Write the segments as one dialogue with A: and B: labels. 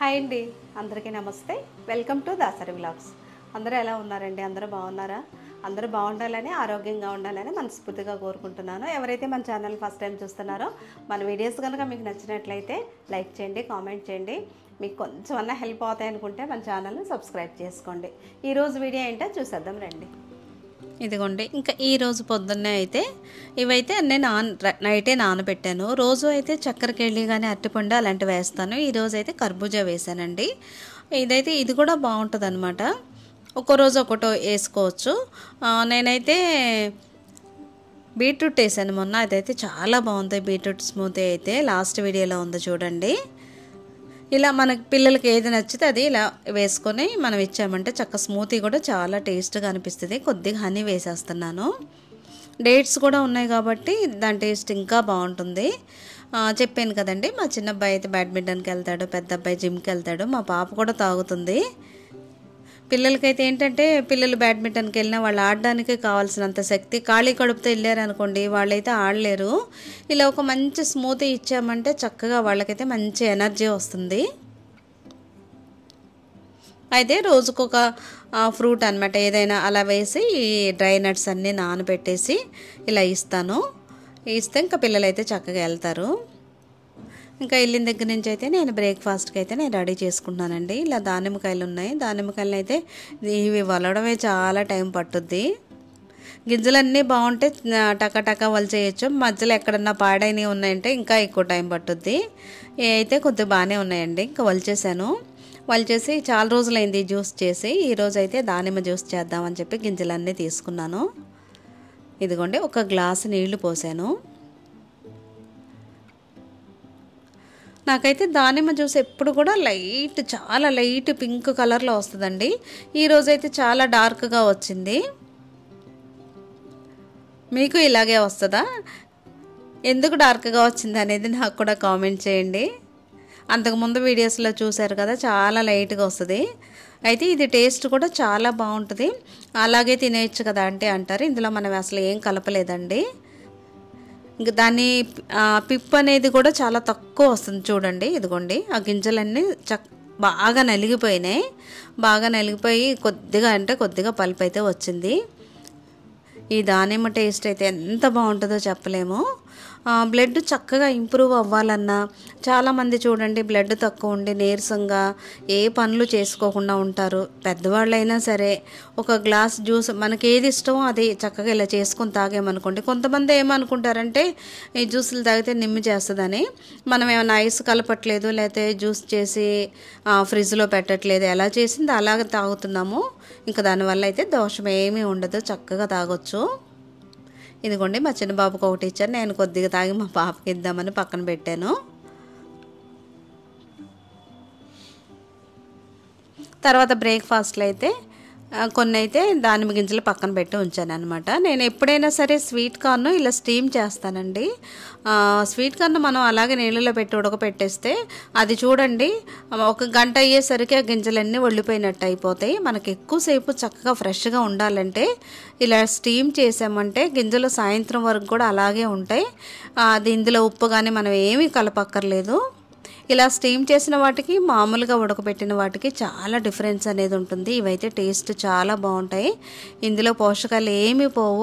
A: hi అండి అందరికీ నమస్తే వెల్కమ్ టు దాసరి వ్లాగ్స్ అందరూ ఎలా ఉన్నారండి అందరూ బాగున్నారా అందరూ బాగుండాలని ఆరోగ్యంగా ఉండాలని మనస్ఫూర్తిగా కోరుకుంటున్నాను ఎవరైతే మన ఛానల్ ఫస్ట్ టైం చూస్తున్నారో మన వీడియోస్ కనుక మీకు నచ్చినట్లయితే లైక్ చేయండి కామెంట్ చేయండి మీకు కొంచెం అన్న హెల్ప్ అవుతాయి అనుకుంటే మన ఛానల్ని సబ్స్క్రైబ్ చేసుకోండి ఈరోజు వీడియో ఏంటో చూసేద్దాం రండి ఇదిగోండి ఇంకా ఈ రోజు పొద్దున్నే అయితే ఇవైతే అన్నీ నాన్ నైటే నానబెట్టాను రోజు అయితే చక్కెరకెళ్ళి కానీ అరటిపండు అలాంటివి వేస్తాను ఈ రోజు అయితే కర్బూజా వేసానండి ఇదైతే ఇది కూడా బాగుంటుంది అనమాట ఒక్కో రోజు ఒకటో వేసుకోవచ్చు ఆ, నేనైతే బీట్రూట్ వేసాను మొన్న అదైతే చాలా బాగుంది బీట్రూట్ స్మూతీ అయితే లాస్ట్ వీడియోలో ఉంది చూడండి ఇలా మనకి పిల్లలకి ఏది నచ్చితే అది ఇలా వేసుకొని మనం ఇచ్చామంటే చక్క స్మూతీ కూడా చాలా టేస్ట్గా అనిపిస్తుంది కొద్దిగా హనీ వేసేస్తున్నాను డేట్స్ కూడా ఉన్నాయి కాబట్టి దాని టేస్ట్ ఇంకా బాగుంటుంది ఆ, చెప్పాను కదండి మా చిన్న అబ్బాయి అయితే బ్యాడ్మింటన్కి వెళ్తాడు పెద్ద అబ్బాయి జిమ్కి వెళ్తాడు మా పాప కూడా తాగుతుంది పిల్లలకైతే ఏంటంటే పిల్లలు బ్యాడ్మింటన్కి వెళ్ళినా వాళ్ళు ఆడడానికి కావాల్సినంత శక్తి ఖాళీ కడుపుతో వెళ్ళారనుకోండి వాళ్ళైతే ఆడలేరు ఇలా ఒక మంచి స్మూతీ ఇచ్చామంటే చక్కగా వాళ్ళకైతే మంచి ఎనర్జీ వస్తుంది అయితే రోజుకొక ఫ్రూట్ అనమాట ఏదైనా అలా వేసి ఈ డ్రై నట్స్ అన్నీ నానబెట్టేసి ఇలా ఇస్తాను ఇస్తే ఇంకా పిల్లలైతే చక్కగా వెళ్తారు ఇంకా వెళ్ళిన దగ్గర నుంచి అయితే నేను బ్రేక్ఫాస్ట్కి అయితే నేను రెడీ చేసుకుంటున్నానండి ఇలా దానిమ్మకాయలు ఉన్నాయి దానిమ్మకాయలు అయితే ఇవి వలడమే చాలా టైం పట్టుద్ది గింజలన్నీ బాగుంటే ఆ, టక టక వలిచేయచ్చు మధ్యలో ఎక్కడన్నా పాడైనవి ఉన్నాయంటే ఇంకా ఎక్కువ టైం పట్టుద్ది ఏ అయితే కొద్దిగా బాగానే ఉన్నాయండి ఇంకా వలిచేసాను వలిచేసి చాలా రోజులైంది జ్యూస్ చేసి ఈరోజు అయితే దానిమ్మ జ్యూస్ చేద్దామని చెప్పి గింజలన్నీ తీసుకున్నాను ఇదిగోండి ఒక గ్లాసు నీళ్లు పోసాను నాకైతే దానిమ్మ జ్యూస్ ఎప్పుడు కూడా లైట్ చాలా లైట్ పింక్ కలర్లో వస్తుందండి ఈరోజైతే చాలా డార్క్గా వచ్చింది మీకు ఇలాగే వస్తుందా ఎందుకు డార్క్గా వచ్చింది అనేది నాకు కూడా కామెంట్ చేయండి అంతకుముందు వీడియోస్లో చూశారు కదా చాలా లైట్గా వస్తుంది అయితే ఇది టేస్ట్ కూడా చాలా బాగుంటుంది అలాగే తినేయచ్చు కదా అంటే అంటారు ఇందులో మనం అసలు ఏం కలపలేదండి ఇంక దాని ఆ, పిప్ అనేది కూడా చాలా తక్కువ వస్తుంది చూడండి ఇదిగోండి ఆ గింజలన్నీ చక్ బాగా నలిగిపోయినాయి బాగా నలిగిపోయి కొద్దిగా అంటే కొద్దిగా పల్పు అయితే వచ్చింది ఈ దానిమ్మ టేస్ట్ అయితే ఎంత బాగుంటుందో చెప్పలేము ఆ, బ్లడ్ చక్కగా ఇంప్రూవ్ అవ్వాలన్నా చాలామంది చూడండి బ్లడ్ తక్కువ ఉండి నీరసంగా ఏ పనులు చేసుకోకుండా ఉంటారు పెద్దవాళ్ళైనా సరే ఒక గ్లాస్ జ్యూస్ మనకి ఏది ఇష్టమో అది చక్కగా ఇలా చేసుకొని తాగామనుకోండి కొంతమంది ఏమనుకుంటారంటే ఈ జ్యూసులు తాగితే నిమ్మి చేస్తుందని మనం ఏమైనా ఐస్ కలపట్లేదు లేకపోతే జ్యూస్ చేసి ఆ, ఫ్రిడ్జ్లో పెట్టట్లేదు ఎలా చేసింది అలాగే తాగుతున్నాము ఇంకా దానివల్ల అయితే దోషం ఏమీ ఉండదు చక్కగా తాగొచ్చు ఇదిగోండి మా చిన్న బాబుకి ఒకటి ఇచ్చాను నేను కొద్దిగా తాగి మా పాపకి ఇద్దామని పక్కన పెట్టాను తర్వాత బ్రేక్ఫాస్ట్లో అయితే ఆ, కొన్ని అయితే దానిమ్మ గింజలు పక్కన పెట్టి ఉంచాను అనమాట నేను ఎప్పుడైనా సరే స్వీట్ కార్న్ ఇలా స్టీమ్ చేస్తానండి ఆ, స్వీట్ కార్న్ మనం అలాగే నీళ్ళలో పెట్టి ఉడకపెట్టేస్తే అది చూడండి ఒక గంట అయ్యేసరికి ఆ గింజలన్నీ ఒళ్ళిపోయినట్టు అయిపోతాయి మనకి ఎక్కువసేపు చక్కగా ఫ్రెష్గా ఉండాలంటే ఇలా స్టీమ్ చేసామంటే గింజలు సాయంత్రం వరకు కూడా అలాగే ఉంటాయి ఆ, అది ఇందులో ఉప్పు కానీ మనం ఏమీ కలపక్కర్లేదు ఇలా స్టీమ్ చేసిన వాటికి మామూలుగా ఉడకబెట్టిన వాటికి చాలా డిఫరెన్స్ అనేది ఉంటుంది ఇవైతే టేస్ట్ చాలా బాగుంటాయి ఇందులో పోషకాలు ఏమీ పోవు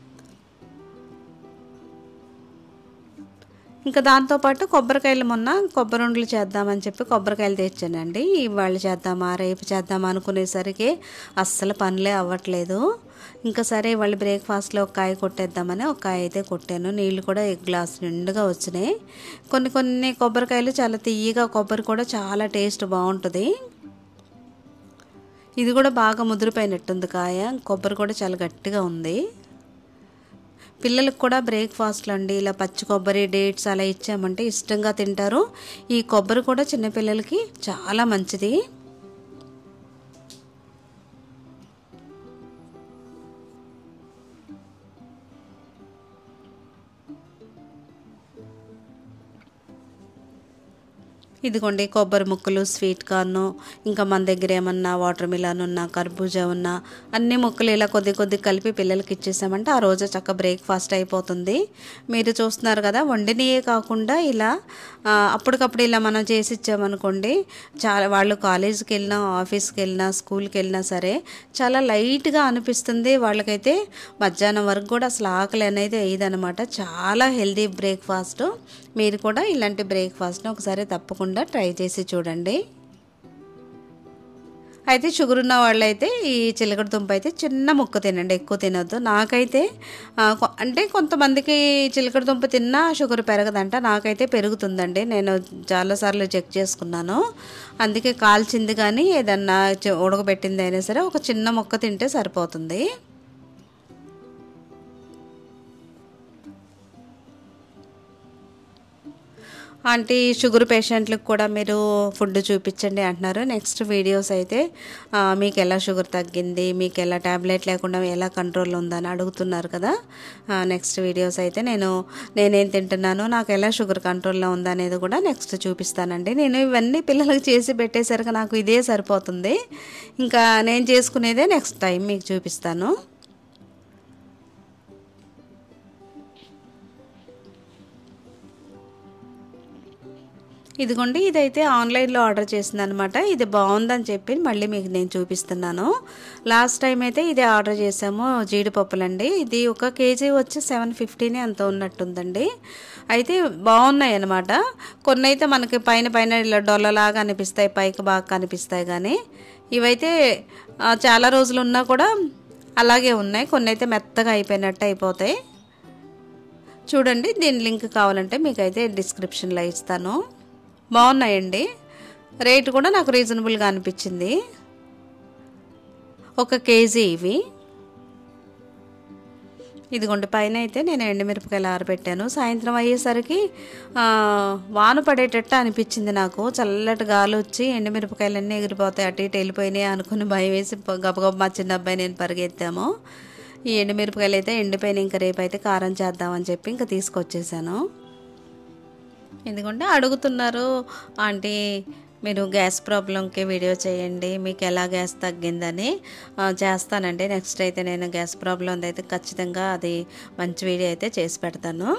A: ఇంకా దాంతోపాటు కొబ్బరికాయలు మొన్న కొబ్బరి ఉండలు చేద్దామని చెప్పి కొబ్బరికాయలు తెచ్చానండి ఇవాళ చేద్దామా రేపు చేద్దామా అనుకునేసరికి అస్సలు పనులే అవ్వట్లేదు ఇంకా సరే ఇవాళ బ్రేక్ఫాస్ట్లో ఒక కాయ కొట్టేద్దామని ఒక కాయ అయితే కొట్టాను నీళ్ళు కూడా ఒక గ్లాస్ నిండుగా వచ్చినాయి కొన్ని కొన్ని కొబ్బరికాయలు చాలా తీయగా కొబ్బరి కూడా చాలా టేస్ట్ బాగుంటుంది ఇది కూడా బాగా ముదిరిపోయినట్టుంది కాయ కొబ్బరి కూడా చాలా గట్టిగా ఉంది పిల్లలకు కూడా బ్రేక్ఫాస్ట్లు అండి ఇలా పచ్చి కొబ్బరి డేట్స్ అలా ఇచ్చామంటే ఇష్టంగా తింటారు ఈ కొబ్బరి కూడా చిన్నపిల్లలకి చాలా మంచిది ఇదిగోండి కొబ్బరి ముక్కలు స్వీట్ కార్న్ ఇంకా మన దగ్గర ఏమన్నా వాటర్ మిలాన్ ఉన్నా కర్బూజా ఉన్నా అన్ని ముక్కలు ఇలా కొద్ది కొద్ది కలిపి పిల్లలకి ఇచ్చేసామంటే ఆ రోజు చక్క బ్రేక్ఫాస్ట్ అయిపోతుంది మీరు చూస్తున్నారు కదా వండినయే కాకుండా ఇలా ఆ, అప్పటికప్పుడు ఇలా మనం చేసి ఇచ్చామనుకోండి చాలా వాళ్ళు కాలేజీకి వెళ్ళినా ఆఫీస్కి వెళ్ళినా స్కూల్కి వెళ్ళినా సరే చాలా లైట్గా అనిపిస్తుంది వాళ్ళకైతే మధ్యాహ్నం వరకు కూడా అసలు ఆకలి అనేది అయ్యేదనమాట చాలా హెల్దీ బ్రేక్ఫాస్ట్ మీరు కూడా ఇలాంటి బ్రేక్ఫాస్ట్ని ఒకసారి తప్పకుండా ట్రై చేసి చూడండి అయితే షుగర్ ఉన్న వాళ్ళైతే ఈ చిలకడ దుంప అయితే చిన్న ముక్క తినండి ఎక్కువ తినొద్దు నాకైతే ఆ, కొ- అంటే కొంతమందికి చిలకడ దుంప తిన్నా షుగర్ పెరగదంట నాకైతే పెరుగుతుందండి నేను చాలాసార్లు చెక్ చేసుకున్నాను అందుకే కాల్చింది కానీ ఏదన్నా చె- ఉడకబెట్టింది అయినా సరే ఒక చిన్న ముక్క తింటే సరిపోతుంది ఆంటీ షుగర్ పేషెంట్లకు కూడా మీరు ఫుడ్ చూపించండి అంటున్నారు నెక్స్ట్ వీడియోస్ అయితే ఆ, మీకు ఎలా షుగర్ తగ్గింది మీకు ఎలా ట్యాబ్లెట్ లేకుండా ఎలా కంట్రోల్ ఉందని అడుగుతున్నారు కదా నెక్స్ట్ వీడియోస్ అయితే నేను నేనేం తింటున్నాను నాకు ఎలా షుగర్ కంట్రోల్లో ఉందనేది కూడా నెక్స్ట్ చూపిస్తానండి నేను ఇవన్నీ పిల్లలకు చేసి పెట్టేసరికి నాకు ఇదే సరిపోతుంది ఇంకా నేను చేసుకునేదే నెక్స్ట్ టైం మీకు చూపిస్తాను ఇదిగోండి ఇదైతే ఆన్లైన్లో ఆర్డర్ చేసింది అనమాట ఇది బాగుందని చెప్పి మళ్ళీ మీకు నేను చూపిస్తున్నాను లాస్ట్ టైం అయితే ఇది ఆర్డర్ చేసాము జీడిపప్పులండి ఇది ఒక కేజీ వచ్చి సెవెన్ ఫిఫ్టీనే అంత ఉన్నట్టుందండి అయితే బాగున్నాయి అనమాట కొన్ని అయితే మనకి పైన పైన ఇలా డొల్లలాగా అనిపిస్తాయి పైకి బాగా కనిపిస్తాయి కానీ ఇవైతే ఆ, చాలా రోజులు ఉన్నా కూడా అలాగే ఉన్నాయి కొన్ని అయితే మెత్తగా అయిపోయినట్టు అయిపోతాయి చూడండి దీని లింక్ కావాలంటే మీకైతే డిస్క్రిప్షన్లో ఇస్తాను బాగున్నాయండి రేటు కూడా నాకు రీజనబుల్గా అనిపించింది ఒక కేజీ ఇవి ఇదిగోండి పైన అయితే నేను ఎండుమిరపకాయలు ఆరబెట్టాను సాయంత్రం అయ్యేసరికి ఆ, వాన పడేటట్టు అనిపించింది నాకు చల్లటి గాలి వచ్చి ఎండుమిరపకాయలన్నీ ఎగిరిపోతాయి అటు ఇటు వెళ్ళిపోయినాయి అనుకుని భయం వేసి ప- గబగబ మా చిన్న అబ్బాయి నేను పరిగెత్తాము ఈ ఎండుమిరపకాయలు అయితే ఎండిపోయిన ఇంకా రేపు అయితే కారం చేద్దామని చెప్పి ఇంకా తీసుకొచ్చేసాను ఎందుకంటే అడుగుతున్నారు ఆంటీ మీరు గ్యాస్ ప్రాబ్లంకి వీడియో చేయండి మీకు ఎలా గ్యాస్ తగ్గిందని ఆ, చేస్తానండి నెక్స్ట్ అయితే నేను గ్యాస్ ప్రాబ్లం అయితే ఖచ్చితంగా అది మంచి వీడియో అయితే చేసి పెడతాను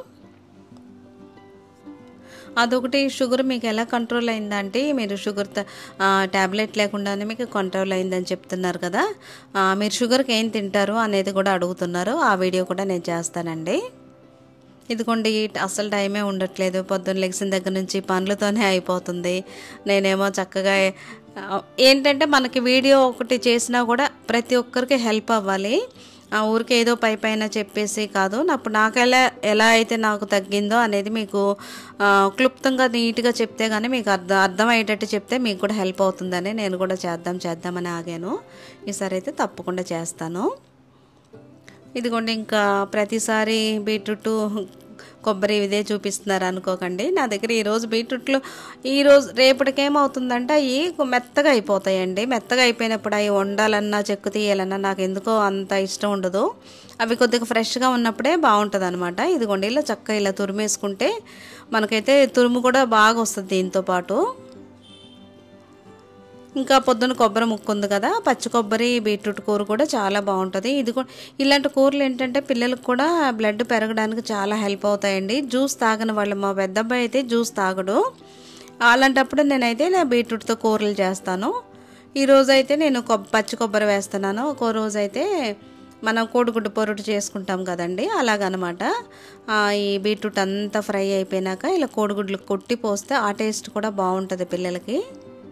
A: అదొకటి షుగర్ మీకు ఎలా కంట్రోల్ అయిందంటే మీరు షుగర్ ట్యాబ్లెట్ లేకుండానే మీకు కంట్రోల్ అయిందని చెప్తున్నారు కదా ఆ, మీరు షుగర్కి ఏం తింటారు అనేది కూడా అడుగుతున్నారు ఆ వీడియో కూడా నేను చేస్తానండి ఇదిగోండి అసలు టైమే ఉండట్లేదు పొద్దున్న లెగిసిన దగ్గర నుంచి పనులతోనే అయిపోతుంది నేనేమో చక్కగా ఆ, ఏంటంటే మనకి వీడియో ఒకటి చేసినా కూడా ప్రతి ఒక్కరికి హెల్ప్ అవ్వాలి ఆ ఊరికి ఏదో పై పైన చెప్పేసి కాదు నాకు నాకు ఎలా ఎలా అయితే నాకు తగ్గిందో అనేది మీకు ఆ, క్లుప్తంగా నీట్గా చెప్తే కానీ మీకు అర్థం అర్థమయ్యేటట్టు చెప్తే మీకు కూడా హెల్ప్ అవుతుందని నేను కూడా చేద్దాం చేద్దామని ఆగాను ఈసారి అయితే తప్పకుండా చేస్తాను ఇదిగోండి ఇంకా ప్రతిసారి బీట్రూట్ కొబ్బరి ఇదే చూపిస్తున్నారు అనుకోకండి నా దగ్గర ఈరోజు బీట్రూట్లు ఈరోజు రేపటికేమవుతుందంటే అవి మెత్తగా అయిపోతాయండి మెత్తగా అయిపోయినప్పుడు అవి వండాలన్నా చెక్కు తీయాలన్నా నాకు ఎందుకో అంత ఇష్టం ఉండదు అవి కొద్దిగా ఫ్రెష్గా ఉన్నప్పుడే బాగుంటుంది అనమాట ఇదిగోండి ఇలా చక్కగా ఇలా తురిమేసుకుంటే మనకైతే తురుము కూడా బాగా వస్తుంది దీంతో పాటు ఇంకా పొద్దున కొబ్బరి ముక్కు ఉంది కదా పచ్చి కొబ్బరి బీట్రూట్ కూర కూడా చాలా బాగుంటుంది ఇది కూడా ఇలాంటి కూరలు ఏంటంటే పిల్లలకు కూడా బ్లడ్ పెరగడానికి చాలా హెల్ప్ అవుతాయండి జ్యూస్ తాగని వాళ్ళు మా పెద్ద అబ్బాయి అయితే జ్యూస్ తాగడు అలాంటప్పుడు నేనైతే నా బీట్రూట్తో కూరలు చేస్తాను ఈ రోజు అయితే నేను కొబ్ పచ్చి కొబ్బరి వేస్తున్నాను ఒక్కో రోజు అయితే మనం కోడిగుడ్డు పొరుటు చేసుకుంటాం కదండి అలాగనమాట ఆ, ఈ బీట్రూట్ అంతా ఫ్రై అయిపోయినాక ఇలా కోడిగుడ్లు కొట్టి పోస్తే ఆ టేస్ట్ కూడా బాగుంటుంది పిల్లలకి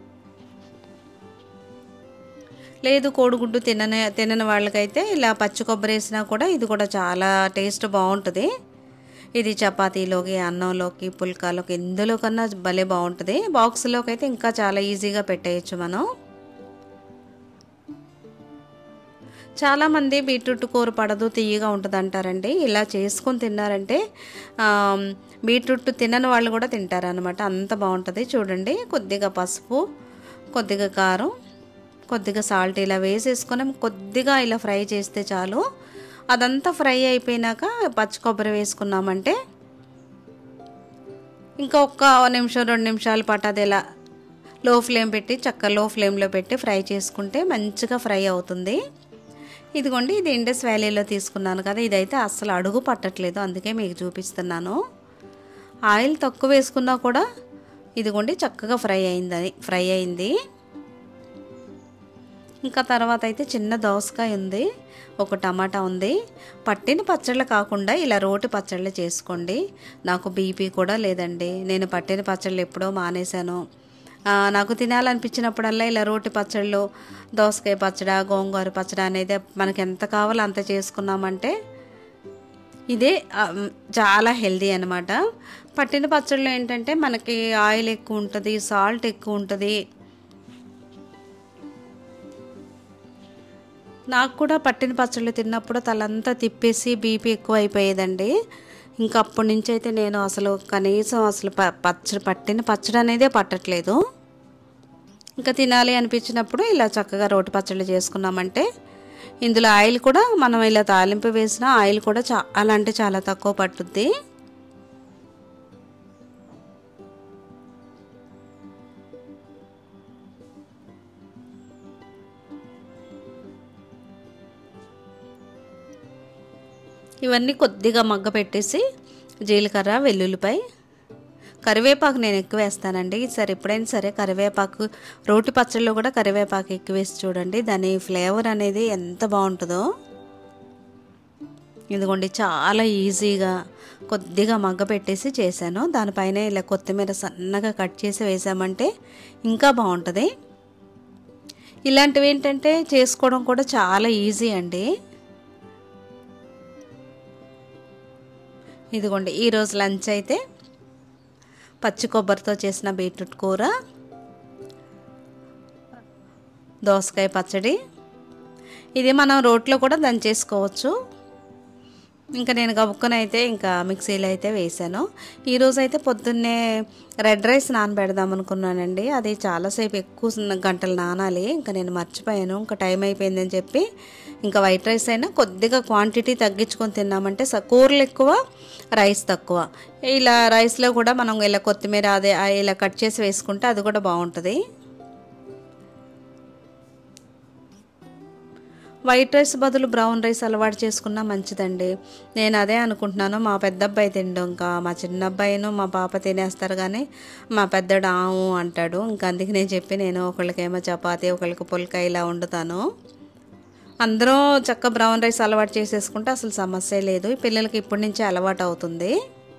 A: లేదు కోడిగుడ్డు తినని తినని వాళ్ళకైతే ఇలా పచ్చి కొబ్బరి వేసినా కూడా ఇది కూడా చాలా టేస్ట్ బాగుంటుంది ఇది చపాతీలోకి అన్నంలోకి పుల్కాలోకి ఎందులో కన్నా భలే బాగుంటుంది బాక్స్లోకి అయితే ఇంకా చాలా ఈజీగా పెట్టేయచ్చు మనం చాలామంది బీట్రూట్ కూర పడదు తీయగా ఉంటుంది అంటారండి ఇలా చేసుకొని తిన్నారంటే ఆమ్, బీట్రూట్ తినని వాళ్ళు కూడా తింటారనమాట అంత బాగుంటుంది చూడండి కొద్దిగా పసుపు కొద్దిగా కారం కొద్దిగా సాల్ట్ ఇలా వేసేసుకొని కొద్దిగా ఇలా ఫ్రై చేస్తే చాలు అదంతా ఫ్రై అయిపోయినాక పచ్చి కొబ్బరి వేసుకున్నామంటే ఇంకా ఒక్క నిమిషం రెండు నిమిషాల పాటు అది ఇలా లో ఫ్లేమ్ పెట్టి చక్క లో ఫ్లేమ్లో పెట్టి ఫ్రై చేసుకుంటే మంచిగా ఫ్రై అవుతుంది ఇదిగోండి ఇది ఇండస్ వ్యాలీలో తీసుకున్నాను కదా ఇదైతే అస్సలు అడుగు పట్టట్లేదు అందుకే మీకు చూపిస్తున్నాను ఆయిల్ తక్కువ వేసుకున్నా కూడా ఇదిగోండి చక్కగా ఫ్రై అయిందని ఫ్రై అయింది ఇంకా తర్వాత అయితే చిన్న దోసకాయ ఉంది ఒక టమాటా ఉంది పట్టిన పచ్చళ్ళు కాకుండా ఇలా రోటి పచ్చళ్ళు చేసుకోండి నాకు బీపీ కూడా లేదండి నేను పట్టిన పచ్చళ్ళు ఎప్పుడో మానేశాను ఆ, నాకు తినాలనిపించినప్పుడల్లా ఇలా రోటి పచ్చళ్ళు దోసకాయ పచ్చడి గోంగూర పచ్చడి అనేది మనకి ఎంత కావాలో అంత చేసుకున్నామంటే ఇదే ఆ, మ్, చాలా హెల్దీ అనమాట పట్టిన పచ్చళ్ళు ఏంటంటే మనకి ఆయిల్ ఎక్కువ ఉంటుంది సాల్ట్ ఎక్కువ ఉంటుంది నాకు కూడా పట్టిన పచ్చళ్ళు తిన్నప్పుడు తలంతా తిప్పేసి బీపీ ఎక్కువ అయిపోయేదండి ఇంకా అప్పటి నుంచి అయితే నేను అసలు కనీసం అసలు ప పచ్చడి పట్టిన పచ్చడి అనేదే పట్టట్లేదు ఇంకా తినాలి అనిపించినప్పుడు ఇలా చక్కగా రోటి పచ్చళ్ళు చేసుకున్నామంటే ఇందులో ఆయిల్ కూడా మనం ఇలా తాలింపు వేసిన ఆయిల్ కూడా చాలా అంటే చాలా తక్కువ పట్టుద్ది ఇవన్నీ కొద్దిగా మగ్గ పెట్టేసి జీలకర్ర వెల్లుల్లిపాయ కరివేపాకు నేను ఎక్కువ వేస్తానండి సరే ఎప్పుడైనా సరే కరివేపాకు రోటి పచ్చళ్ళలో కూడా కరివేపాకు ఎక్కువ వేసి చూడండి దాని ఫ్లేవర్ అనేది ఎంత బాగుంటుందో ఇదిగోండి చాలా ఈజీగా కొద్దిగా మగ్గ పెట్టేసి చేశాను దానిపైన ఇలా కొత్తిమీర సన్నగా కట్ చేసి వేసామంటే ఇంకా బాగుంటుంది ఇలాంటివి ఏంటంటే చేసుకోవడం కూడా చాలా ఈజీ అండి ఇదిగోండి ఈరోజు లంచ్ అయితే పచ్చి కొబ్బరితో చేసిన బీట్రూట్ కూర దోసకాయ పచ్చడి ఇది మనం రోట్లో కూడా దంచేసుకోవచ్చు ఇంకా నేను గబుక్కున అయితే ఇంకా మిక్సీలో అయితే వేసాను ఈరోజు అయితే పొద్దున్నే రెడ్ రైస్ నానబెడదాం అనుకున్నానండి అది చాలాసేపు ఎక్కువ గంటలు నానాలి ఇంకా నేను మర్చిపోయాను ఇంకా టైం అయిపోయిందని చెప్పి ఇంకా వైట్ రైస్ అయినా కొద్దిగా క్వాంటిటీ తగ్గించుకొని తిన్నామంటే స- కూరలు ఎక్కువ రైస్ తక్కువ ఇలా రైస్లో కూడా మనం ఇలా కొత్తిమీర అదే ఆ ఇలా కట్ చేసి వేసుకుంటే అది కూడా బాగుంటుంది వైట్ రైస్ బదులు బ్రౌన్ రైస్ అలవాటు చేసుకున్నా మంచిదండి నేను అదే అనుకుంటున్నాను మా పెద్ద అబ్బాయి తిండు ఇంకా మా చిన్న అబ్బాయిను మా పాప తినేస్తారు కానీ మా పెద్దడు ఆవు అంటాడు ఇంకా అందుకే నేను చెప్పి నేను ఒకళ్ళకేమో చపాతీ ఒకళ్ళకి పుల్కాయ ఇలా వండుతాను అందరూ చక్క బ్రౌన్ రైస్ అలవాటు చేసేసుకుంటే అసలు సమస్య లేదు ఈ పిల్లలకి ఇప్పటి నుంచే అలవాటు అవుతుంది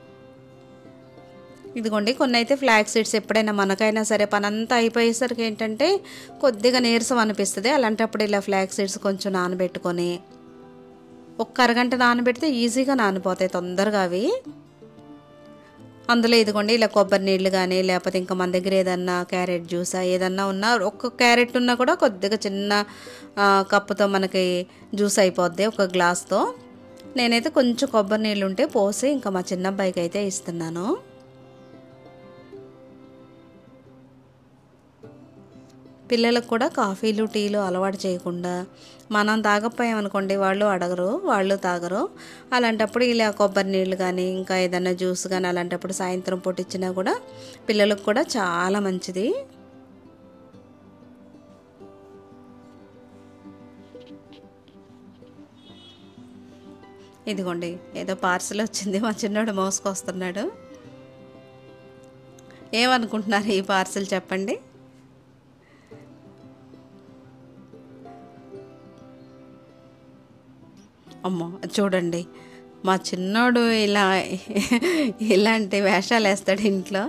A: ఇదిగోండి కొన్ని అయితే ఫ్లాక్ సీడ్స్ ఎప్పుడైనా మనకైనా సరే పనంతా అయిపోయేసరికి ఏంటంటే కొద్దిగా నీరసం అనిపిస్తుంది అలాంటప్పుడు ఇలా ఫ్లాక్ సీడ్స్ కొంచెం నానబెట్టుకొని ఒక్క అరగంట నానబెడితే ఈజీగా నానిపోతాయి తొందరగా అవి అందులో ఇదిగోండి ఇలా కొబ్బరి నీళ్ళు కానీ లేకపోతే ఇంకా మన దగ్గర ఏదన్నా క్యారెట్ జ్యూసా ఏదన్నా ఉన్నా ఒక్క క్యారెట్ ఉన్నా కూడా కొద్దిగా చిన్న ఆ, కప్పుతో మనకి జ్యూస్ అయిపోద్ది ఒక గ్లాస్తో నేనైతే కొంచెం కొబ్బరి నీళ్ళు ఉంటే పోసి ఇంకా మా చిన్న అబ్బాయికి అయితే ఇస్తున్నాను పిల్లలకు కూడా కాఫీలు టీలు అలవాటు చేయకుండా మనం తాగపోయామనుకోండి వాళ్ళు అడగరు వాళ్ళు తాగరు అలాంటప్పుడు ఇలా కొబ్బరి నీళ్ళు కానీ ఇంకా ఏదైనా జ్యూస్ కానీ అలాంటప్పుడు సాయంత్రం పూట ఇచ్చినా కూడా పిల్లలకు కూడా చాలా మంచిది ఇదిగోండి ఏదో పార్సల్ వచ్చింది మా చిన్నోడు మోసుకొస్తున్నాడు ఏమనుకుంటున్నారు ఈ పార్సల్ చెప్పండి అమ్మో చూడండి మా చిన్నోడు ఇలా ఇలాంటి వేషాలు వేస్తాడు ఇంట్లో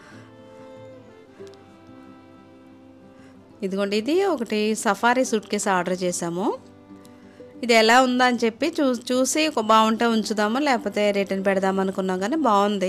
A: ఇదిగోండి ఇది ఒకటి సఫారీ సూట్ కేసు ఆర్డర్ చేసాము ఇది ఎలా ఉందా అని చెప్పి చూ చూసి ఒక బాగుంటే ఉంచుదాము లేకపోతే రిటర్న్ పెడదాం అనుకున్నాం కానీ బాగుంది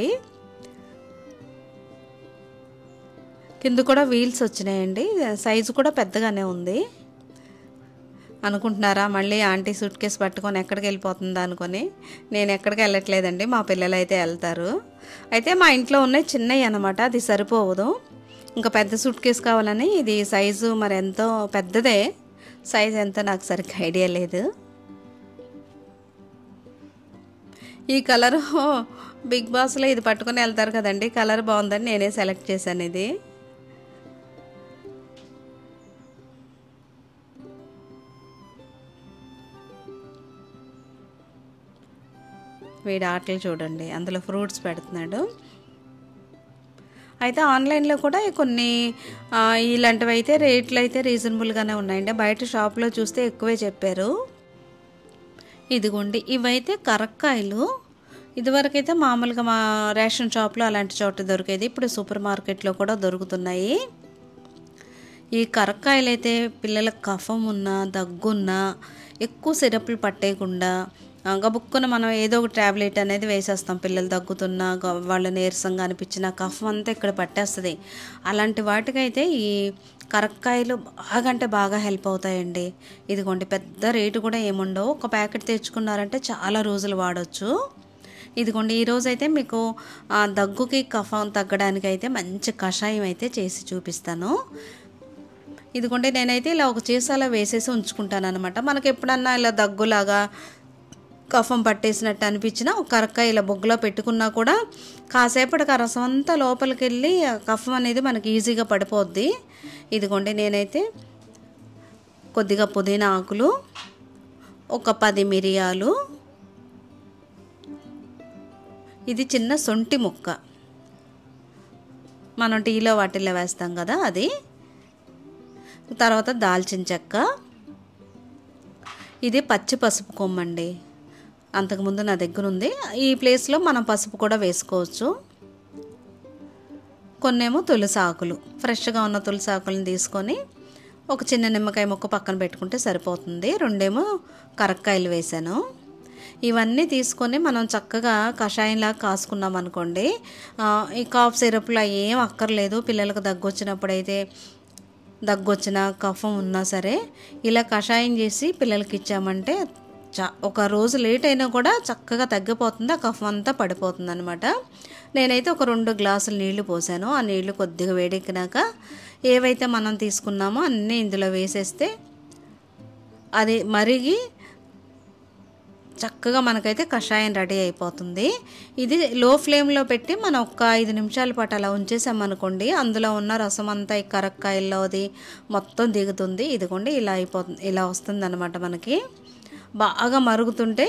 A: కింద కూడా వీల్స్ వచ్చినాయండి సైజు కూడా పెద్దగానే ఉంది అనుకుంటున్నారా మళ్ళీ ఆంటీ సూట్ కేసు పట్టుకొని ఎక్కడికి వెళ్ళిపోతుందా అనుకొని నేను ఎక్కడికి వెళ్ళట్లేదండి మా పిల్లలు అయితే వెళ్తారు అయితే మా ఇంట్లో ఉన్నాయి చిన్నవి అనమాట అది సరిపోవదు ఇంకా పెద్ద సూట్ కేసు కావాలని ఇది సైజు మరి ఎంతో పెద్దదే సైజ్ ఎంతో నాకు సరిగ్గా ఐడియా లేదు ఈ కలర్ బిగ్ బాస్లో ఇది పట్టుకొని వెళ్తారు కదండి కలర్ బాగుందని నేనే సెలెక్ట్ చేశాను ఇది వీడి ఆటలు చూడండి అందులో ఫ్రూట్స్ పెడుతున్నాడు అయితే ఆన్లైన్లో కూడా కొన్ని ఆ, ఇలాంటివి అయితే రేట్లు అయితే రీజనబుల్గానే ఉన్నాయండి బయట షాప్లో చూస్తే ఎక్కువే చెప్పారు ఇదిగోండి ఇవైతే కరక్కాయలు ఇదివరకైతే మామూలుగా మా రేషన్ షాప్లో అలాంటి చోట దొరికేది ఇప్పుడు సూపర్ మార్కెట్లో కూడా దొరుకుతున్నాయి ఈ కరక్కాయలు అయితే పిల్లలకు కఫం ఉన్నా దగ్గున్నా ఎక్కువ సిరప్లు పట్టేయకుండా ఆ, గబుక్కున మనం ఏదో ఒక ట్యాబ్లెట్ అనేది వేసేస్తాం పిల్లలు దగ్గుతున్నా గ- వాళ్ళు నీరసంగా అనిపించిన కఫం అంతా ఇక్కడ పట్టేస్తుంది అలాంటి వాటికైతే ఈ కరక్కాయలు బాగా అంటే బాగా హెల్ప్ అవుతాయండి ఇదిగోండి పెద్ద రేటు కూడా ఏముండవు ఒక ప్యాకెట్ తెచ్చుకున్నారంటే చాలా రోజులు వాడచ్చు ఇదిగోండి ఈరోజు అయితే మీకు ఆ, దగ్గుకి కఫం తగ్గడానికి అయితే మంచి కషాయం అయితే చేసి చూపిస్తాను ఇదిగోండి నేనైతే ఇలా ఒక చీసాలో వేసేసి ఉంచుకుంటాను అనమాట మనకి ఎప్పుడన్నా ఇలా దగ్గులాగా కఫం పట్టేసినట్టు అనిపించినా ఒక కరక్కాయ ఇలా బొగ్గులో పెట్టుకున్నా కూడా కాసేపటికి ఆ రసం అంతా లోపలికి వెళ్ళి ఆ కఫం అనేది మనకి ఈజీగా పడిపోద్ది ఇదిగోండి నేనైతే కొద్దిగా పుదీనా ఆకులు ఒక పది మిరియాలు ఇది చిన్న సొంటి ముక్క మనం టీలో వాటిల్లో వేస్తాం కదా అది తర్వాత దాల్చిన చెక్క ఇది పచ్చి పసుపు కొమ్మండి అంతకుముందు నా దగ్గర ఉంది ఈ ప్లేస్లో మనం పసుపు కూడా వేసుకోవచ్చు కొన్నేమో తులసి ఆకులు ఫ్రెష్గా ఉన్న తులసి ఆకులను తీసుకొని ఒక చిన్న నిమ్మకాయ ముక్క పక్కన పెట్టుకుంటే సరిపోతుంది రెండేమో కరక్కాయలు వేసాను ఇవన్నీ తీసుకొని మనం చక్కగా కషాయంలా కాసుకున్నాం అనుకోండి ఆ, ఈ కాఫ్ సిరప్లు అవి ఏం అక్కర్లేదు పిల్లలకు దగ్గు వచ్చినప్పుడైతే దగ్గు వచ్చినా కఫం ఉన్నా సరే ఇలా కషాయం చేసి పిల్లలకి ఇచ్చామంటే చా ఒక రోజు లేట్ అయినా కూడా చక్కగా తగ్గిపోతుంది ఆ కఫం అంతా పడిపోతుంది అనమాట నేనైతే ఒక రెండు గ్లాసులు నీళ్లు పోసాను ఆ నీళ్లు కొద్దిగా వేడెక్కినాక ఏవైతే మనం తీసుకున్నామో అన్నీ ఇందులో వేసేస్తే అది మరిగి చక్కగా మనకైతే కషాయం రెడీ అయిపోతుంది ఇది లో ఫ్లేమ్లో పెట్టి మనం ఒక ఐదు నిమిషాల పాటు అలా ఉంచేసామనుకోండి అందులో ఉన్న రసం అంతా ఈ కరక్కాయల్లో అది మొత్తం దిగుతుంది ఇదిగోండి ఇలా అయిపోతుంది ఇలా వస్తుంది అనమాట మనకి బాగా మరుగుతుంటే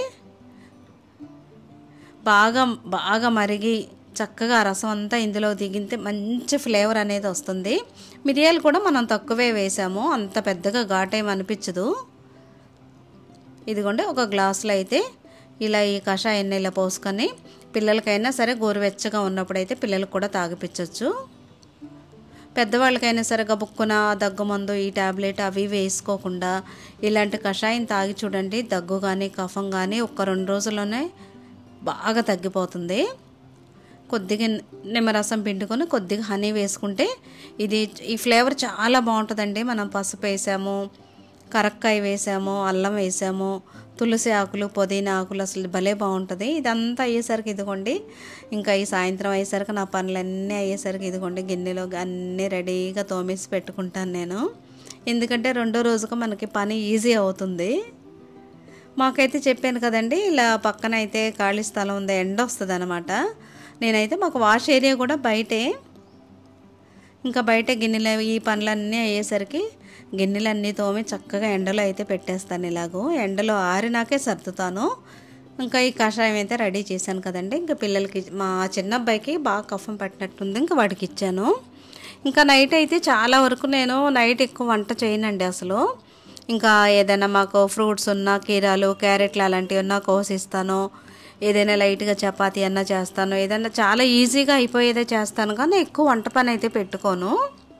A: బాగా బాగా మరిగి చక్కగా ఆ రసం అంతా ఇందులో దిగితే మంచి ఫ్లేవర్ అనేది వస్తుంది మిరియాలు కూడా మనం తక్కువే వేసాము అంత పెద్దగా ఘాటేం అనిపించదు ఇదిగోండి ఒక గ్లాసులో అయితే ఇలా ఈ కషాయాన్ని ఇలా పోసుకొని పిల్లలకైనా సరే గోరువెచ్చగా ఉన్నప్పుడైతే పిల్లలకు కూడా తాగిపించవచ్చు పెద్దవాళ్ళకైనా సరే గబుక్కున దగ్గు మందు ఈ ట్యాబ్లెట్ అవి వేసుకోకుండా ఇలాంటి కషాయం తాగి చూడండి దగ్గు కానీ కఫం కానీ ఒక్క రెండు రోజుల్లోనే బాగా తగ్గిపోతుంది కొద్దిగా నిమ్మరసం పిండుకొని కొద్దిగా హనీ వేసుకుంటే ఇది ఈ ఫ్లేవర్ చాలా బాగుంటుందండి మనం పసుపు వేసాము కరక్కాయ వేసాము అల్లం వేసాము తులసి ఆకులు పుదీనా ఆకులు అసలు భలే బాగుంటుంది ఇదంతా అయ్యేసరికి ఇదిగోండి ఇంకా ఈ సాయంత్రం అయ్యేసరికి నా పనులన్నీ అయ్యేసరికి ఇదిగోండి గిన్నెలో అన్నీ రెడీగా తోమేసి పెట్టుకుంటాను నేను ఎందుకంటే రెండో రోజుకు మనకి పని ఈజీ అవుతుంది మాకైతే చెప్పాను కదండి ఇలా పక్కన అయితే ఖాళీ స్థలం ఉంది ఎండ వస్తుంది అనమాట నేనైతే మాకు వాష్ ఏరియా కూడా బయటే ఇంకా బయట గిన్నెలు ఈ పనులన్నీ అయ్యేసరికి గిన్నెలన్నీ తోమి చక్కగా ఎండలో అయితే పెట్టేస్తాను ఇలాగూ ఎండలో ఆరినాకే సర్దుతాను ఇంకా ఈ కషాయం అయితే రెడీ చేశాను కదండి ఇంకా పిల్లలకి మా చిన్న అబ్బాయికి బాగా కఫం పట్టినట్టుంది ఇంకా వాడికి ఇచ్చాను ఇంకా నైట్ అయితే చాలా వరకు నేను నైట్ ఎక్కువ వంట చేయనండి అసలు ఇంకా ఏదైనా మాకు ఫ్రూట్స్ ఉన్నా కీరాలు క్యారెట్లు అలాంటివి ఉన్నా కోసిస్తాను ఏదైనా లైట్గా చపాతీ అన్నా చేస్తాను ఏదైనా చాలా ఈజీగా అయిపోయేదే చేస్తాను కానీ ఎక్కువ వంట పని అయితే పెట్టుకోను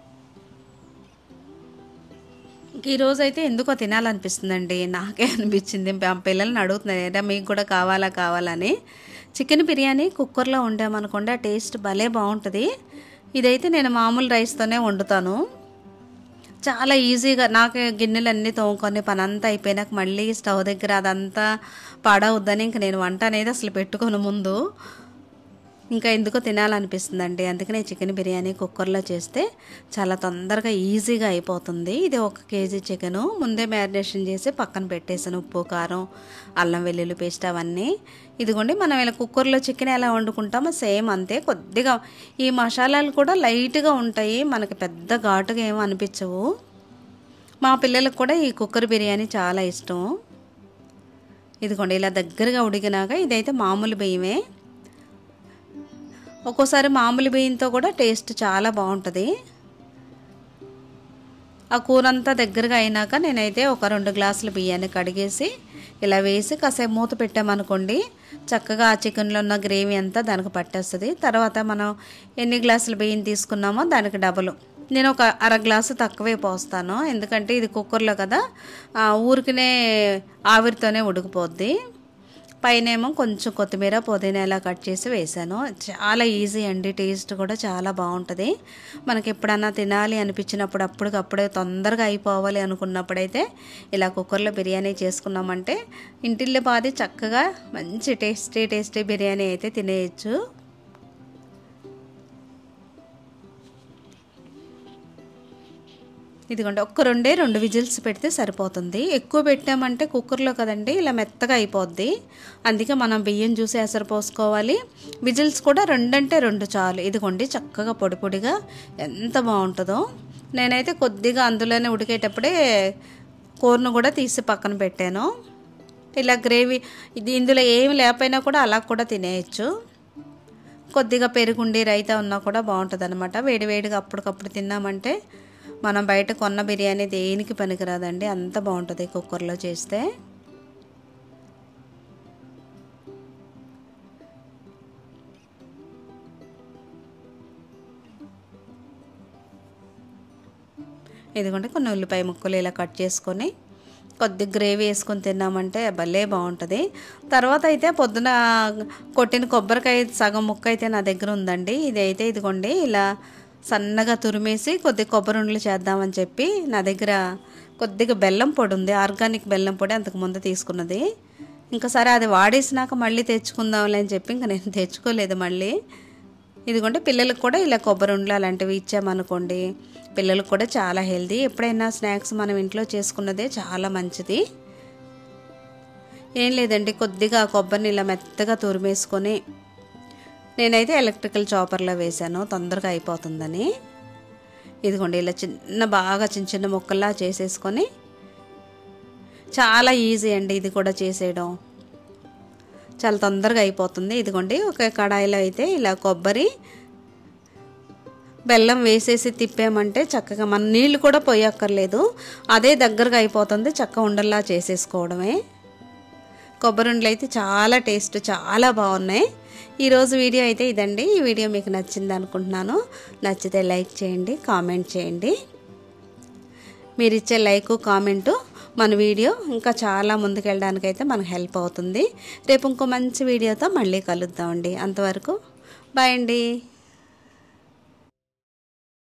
A: ఈరోజు అయితే ఎందుకో తినాలనిపిస్తుందండి నాకే అనిపించింది మా పిల్లల్ని అడుగుతున్నాను ఏదా మీకు కూడా కావాలా కావాలని చికెన్ బిర్యానీ కుక్కర్లో వండామనుకోండి ఆ టేస్ట్ భలే బాగుంటుంది ఇదైతే నేను మామూలు రైస్తోనే వండుతాను చాలా ఈజీగా నాకు గిన్నెలన్నీ తోముకొని పని అంతా అయిపోయినాక మళ్ళీ స్టవ్ దగ్గర అదంతా పాడవద్దని ఇంక నేను వంట అనేది అసలు పెట్టుకోను ముందు ఇంకా ఎందుకో తినాలనిపిస్తుందండి అందుకనే చికెన్ బిర్యానీ కుక్కర్లో చేస్తే చాలా తొందరగా ఈజీగా అయిపోతుంది ఇది ఒక కేజీ చికెను ముందే మ్యారినేషన్ చేసి పక్కన పెట్టేసాను ఉప్పు కారం అల్లం వెల్లుల్లి పేస్ట్ అవన్నీ ఇదిగోండి మనం ఇలా కుక్కర్లో చికెన్ ఎలా వండుకుంటామో సేమ్ అంతే కొద్దిగా ఈ మసాలాలు కూడా లైట్గా ఉంటాయి మనకి పెద్ద ఘాటుగా ఏమీ అనిపించవు మా పిల్లలకు కూడా ఈ కుక్కర్ బిర్యానీ చాలా ఇష్టం ఇదిగోండి ఇలా దగ్గరగా ఉడికినాక ఇదైతే మామూలు బియ్యమే ఒక్కోసారి మామూలు బియ్యంతో కూడా టేస్ట్ చాలా బాగుంటుంది ఆ కూర అంతా దగ్గరగా అయినాక నేనైతే ఒక రెండు గ్లాసుల బియ్యాన్ని కడిగేసి ఇలా వేసి కాసేపు మూత పెట్టామనుకోండి చక్కగా ఆ చికెన్లో ఉన్న గ్రేవీ అంతా దానికి పట్టేస్తుంది తర్వాత మనం ఎన్ని గ్లాసుల బియ్యం తీసుకున్నామో దానికి డబుల్ నేను ఒక అర గ్లాసు తక్కువే పోస్తాను ఎందుకంటే ఇది కుక్కర్లో కదా ఊరికినే ఆవిరితోనే ఉడికిపోద్ది పైనేమో కొంచెం కొత్తిమీర పుదీనా ఇలా కట్ చేసి వేసాను చాలా ఈజీ అండి టేస్ట్ కూడా చాలా బాగుంటుంది మనకి ఎప్పుడన్నా తినాలి అనిపించినప్పుడు అప్పటికప్పుడే తొందరగా అయిపోవాలి అనుకున్నప్పుడైతే ఇలా కుక్కర్లో బిర్యానీ చేసుకున్నామంటే ఇంటిల్లో పాది చక్కగా మంచి టేస్టీ టేస్టీ బిర్యానీ అయితే తినేయచ్చు ఇదిగోండి ఒక్క రెండే రెండు విజిల్స్ పెడితే సరిపోతుంది ఎక్కువ పెట్టామంటే కుక్కర్లో కదండి ఇలా మెత్తగా అయిపోద్ది అందుకే మనం బియ్యం చూసి ఎసరు పోసుకోవాలి విజిల్స్ కూడా రెండంటే రెండు చాలు ఇదిగోండి చక్కగా పొడి పొడిగా ఎంత బాగుంటుందో నేనైతే కొద్దిగా అందులోనే ఉడికేటప్పుడే కూరను కూడా తీసి పక్కన పెట్టాను ఇలా గ్రేవీ ఇది ఇందులో ఏమి లేకపోయినా కూడా అలా కూడా తినేయచ్చు కొద్దిగా పెరుగుండి రైతా ఉన్నా కూడా బాగుంటుంది అనమాట వేడివేడిగా అప్పటికప్పుడు తిన్నామంటే మనం బయట కొన్న బిర్యానీ దేనికి పనికిరాదండి అంత బాగుంటుంది కుక్కర్లో చేస్తే ఇదిగోండి కొన్ని ఉల్లిపాయ ముక్కలు ఇలా కట్ చేసుకొని కొద్ది గ్రేవీ వేసుకొని తిన్నామంటే భలే బాగుంటుంది తర్వాత అయితే పొద్దున కొట్టిన కొబ్బరికాయ సగం ముక్క అయితే నా దగ్గర ఉందండి ఇది అయితే ఇదిగోండి ఇలా సన్నగా తురిమేసి కొద్ది కొబ్బరి ఉండలు చేద్దామని చెప్పి నా దగ్గర కొద్దిగా బెల్లం పొడి ఉంది ఆర్గానిక్ బెల్లం పొడి అంతకు ముందు తీసుకున్నది ఇంకా సరే అది వాడేసినాక మళ్ళీ తెచ్చుకుందాంలే అని చెప్పి ఇంకా నేను తెచ్చుకోలేదు మళ్ళీ ఇదిగోండి పిల్లలకు కూడా ఇలా కొబ్బరి ఉండలు అలాంటివి ఇచ్చామనుకోండి పిల్లలకు కూడా చాలా హెల్దీ ఎప్పుడైనా స్నాక్స్ మనం ఇంట్లో చేసుకున్నదే చాలా మంచిది ఏం లేదండి కొద్దిగా కొబ్బరిని ఇలా మెత్తగా తురిమేసుకొని నేనైతే ఎలక్ట్రికల్ చాపర్లో వేశాను తొందరగా అయిపోతుందని ఇదిగోండి ఇలా చిన్న బాగా చిన్న చిన్న ముక్కల్లా చేసేసుకొని చాలా ఈజీ అండి ఇది కూడా చేసేయడం చాలా తొందరగా అయిపోతుంది ఇదిగోండి ఒక కడాయిలో అయితే ఇలా కొబ్బరి బెల్లం వేసేసి తిప్పామంటే చక్కగా మన నీళ్ళు కూడా పోయక్కర్లేదు అదే దగ్గరగా అయిపోతుంది చక్క ఉండల్లా చేసేసుకోవడమే కొబ్బరి ఉండలు అయితే చాలా టేస్ట్ చాలా బాగున్నాయి ఈరోజు వీడియో అయితే ఇదండి ఈ వీడియో మీకు నచ్చింది అనుకుంటున్నాను నచ్చితే లైక్ చేయండి కామెంట్ చేయండి మీరు ఇచ్చే లైకు కామెంటు మన వీడియో ఇంకా చాలా ముందుకెళ్ళడానికైతే మనకు హెల్ప్ అవుతుంది రేపు ఇంకో మంచి వీడియోతో మళ్ళీ కలుద్దామండి అంతవరకు బాయ్ అండి